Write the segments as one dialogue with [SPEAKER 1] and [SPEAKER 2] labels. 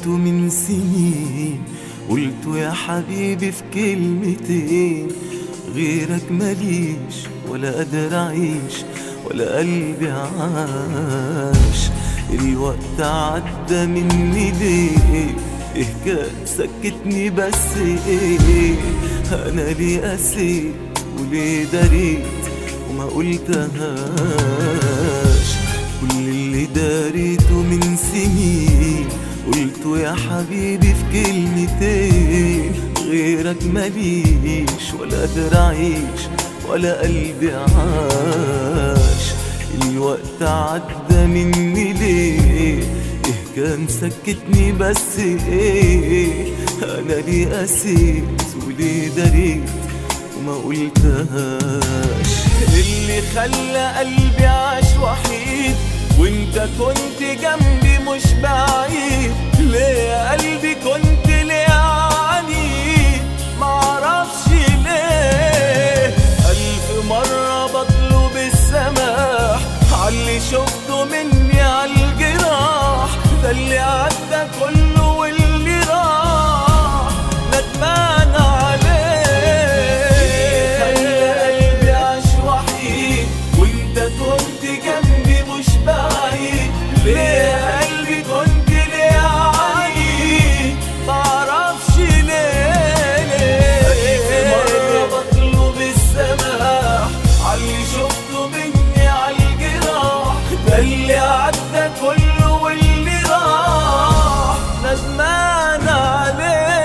[SPEAKER 1] داريته من سنين قلت يا حبيبي في كلمتين غيرك ماليش ولا قادر اعيش ولا قلبي عاش الوقت عدى مني ليه إيه كان سكتني بس ايه انا ليه قسيت وليه داريت وما قلتهاش كل اللي داريته من سنين قلته يا حبيبي في كلمتين غيرك ماليش ولا قادر اعيش ولا قلبي عاش الوقت عدى مني ليه ايه كان سكتني بس ايه انا ليه قسيت وليه دريت وما قلتهاش اللي خلى قلبي عاش وحيد وانت كنت جنبي مش بعيد ليه يا قلبي كنت ليه عنيد معرفش ليه ألف مرة بطلب السماح عاللي شفته مني عالجراح ده اللي عدى كله واللي راح ندمان عليه خلى قلبي عاش وحيد وانت كنت جنبي مش بعيد ليه يا قلبي كنت ليه عنيد معرفش ليه ليه ألف مرة بطلب السماح عاللي شفته مني عالجراح ده اللي عدى كله واللي راح ندمان عليه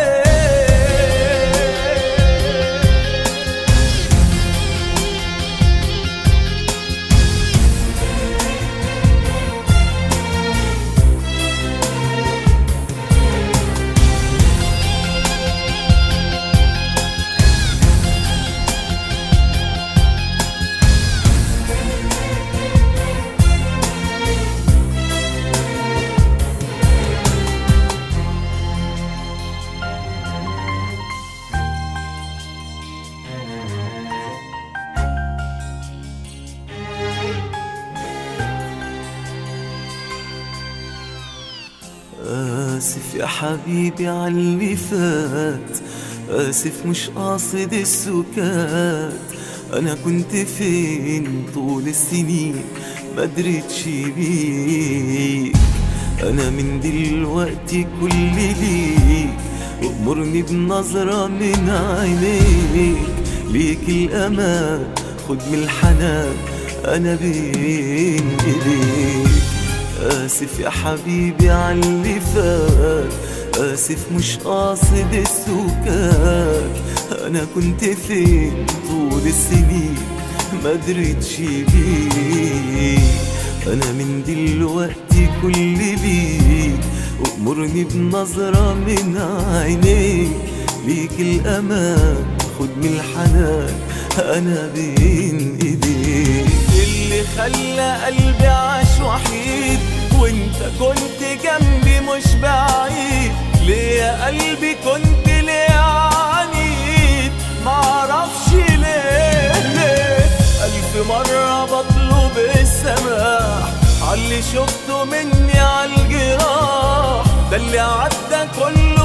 [SPEAKER 1] آسف يا حبيبي عاللي فات آسف مش قاصد السكات أنا كنت فين طول السنين ما دريتش بيك أنا من دلوقتي كل ليك وأمرني بنظرة من عينيك ليك الأمان خد من الحنان أنا بين إيديك آسف يا حبيبي عاللي فات آسف مش قاصد السكات أنا كنت فين طول السنين ما دريتش بيك أنا من دلوقتي كل ليك وأمرني بنظرة من عينيك ليك الأمان خد من الحنان أنا بين إيديك اللي خلى قلبي عاش وحيد وانت كنت جنبي مش بعيد ليه يا قلبي كنت ليه عنيد معرفش ليه ليه ألف مرة بطلب السماح عاللي شفته مني عالجراح ده اللي عدى كله